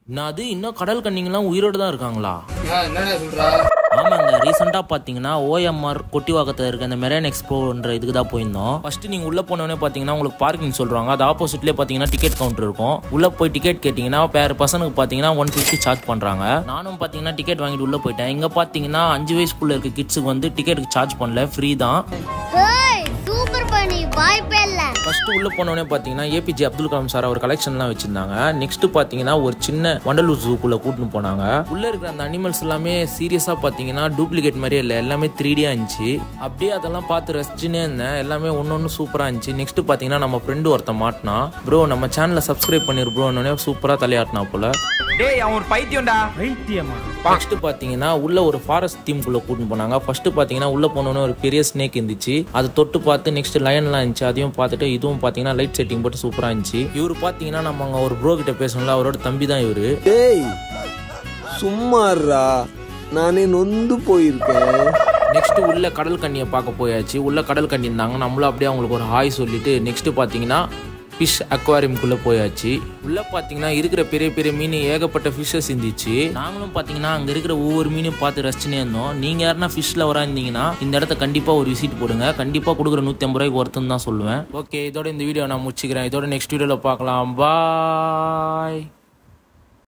நான் அது இன்னும் கடல் கன்னிங்கெல்லாம் உயிரோடு தான் இருக்காங்களா என்னடா சொல்றா ஆமாங்க ரீசெண்டாக பார்த்தீங்கன்னா ஓஎம்ஆர் கொட்டிவாக்கத்தில் இருக்க இந்த மெரேன் எக்ஸ்போன்ற இதுக்கு தான் போயிருந்தோம் ஃபர்ஸ்ட் நீங்கள் உள்ளே போனோடனே பார்த்தீங்கன்னா உங்களுக்கு பார்க்கிங் சொல்கிறாங்க அது ஆப்போசிட்லேயே பார்த்தீங்கன்னா டிக்கெட் கவுண்டர் இருக்கும் உள்ளே போய் டிக்கெட் கேட்டிங்கன்னா பேர் பர்சனுக்கு பார்த்தீங்கன்னா ஒன் ஃபிஃப்டி சார்ஜ் பண்ணுறாங்க நானும் பார்த்தீங்கன்னா டிக்கெட் வாங்கிட்டு உள்ளே போயிட்டேன் இங்கே பார்த்தீங்கன்னா அஞ்சு வயசுக்குள்ளே இருக்க கிட்ஸுக்கு வந்து டிக்கெட்டுக்கு சார்ஜ் பண்ணல ஃப்ரீ தான் ஹேய் சூப்பர் பண்ணி வாய்ப்பே இல்ல ஃபர்ஸ்ட் உள்ள போனோடனே பார்த்தீங்கன்னா ஏபிஜே அப்துல் கலாம் சார் அவர் கலெக்ஷன்லாம் வச்சிருந்தாங்க நெக்ஸ்ட் பார்த்தீங்கன்னா ஒரு சின்ன வண்டலூர் ஜூக்குள்ள கூட்டின்னு போனாங்க உள்ள இருக்கிற அந்த அனிமல்ஸ் எல்லாமே சீரியஸா பார்த்தீங்கன்னா டூப்ளிகேட் மாதிரியே இல்லை எல்லாமே த்ரீ டியா இருந்துச்சு அப்படியே அதெல்லாம் பார்த்து ரசிச்சுனே இருந்தேன் எல்லாமே ஒன்னொன்னு சூப்பரா இருந்துச்சு நெக்ஸ்ட் பார்த்தீங்கன்னா நம்ம ஃப்ரெண்டு ஒருத்தன் மாட்டினா ப்ரோ நம்ம சேனலை சப்ஸ்கிரைப் பண்ணிரு ப்ரோ சூப்பரா தலையாட்டினா போல டேய் அவன் ஒரு பைத்தியம்டா நெக்ஸ்ட் பாத்தீங்கன்னா உள்ள ஒரு ஃபாரஸ்ட் தீம்குள்ள கூட்டிட்டு போனாங்க ஃபர்ஸ்ட் பாத்தீங்கன்னா உள்ள போனோன்னே ஒரு பெரிய ஸ்னேக் இருந்துச்சு அதை தொட்டு பார்த்து நெக்ஸ்ட் லயன்லாம் இருந்துச்சு அதையும் பார்த்துட்டு இதுவும் பாத்தீங்கன்னா லைட் செட்டிங் போட்டு சூப்பரா இருந்துச்சு இவரு பாத்தீங்கன்னா நம்ம அங்க ஒரு ப்ரோ கிட்ட பேசணும்ல அவரோட தம்பி தான் இவரு டேய் சும்மாறா நானே நொந்து போயிருக்கேன் நெக்ஸ்ட் உள்ள கடல் கண்ணியை பார்க்க போயாச்சு உள்ள கடல் கண்ணி இருந்தாங்க நம்மளும் அப்படியே அவங்களுக்கு ஒரு ஹாய் சொல்லிட்டு நெக்ஸ்ட் பாத்தீங்கன்னா ஃபிஷ் அக்வாரியம்குள்ள போயாச்சு உள்ள பாத்தீங்கன்னா இருக்கிற பெரிய பெரிய மீன் ஏகப்பட்ட ஃபிஷ்ஷஸ் இருந்துச்சு நாங்களும் பாத்தீங்கன்னா அங்க இருக்கிற ஒவ்வொரு மீனையும் பார்த்து ரசிச்சுனே இருந்தோம் நீங்க யாருன்னா ஃபிஷ் லவரா இருந்தீங்கன்னா இந்த இடத்த கண்டிப்பா ஒரு விசிட் போடுங்க கண்டிப்பா கொடுக்குற நூத்தி ஐம்பது ரூபாய்க்கு ஒருத்தன் தான் சொல்லுவேன் ஓகே இதோட இந்த வீடியோ நான் முடிச்சுக்கிறேன் இதோட நெக்ஸ்ட் வீடியோல பார்க்கலாம் பாய்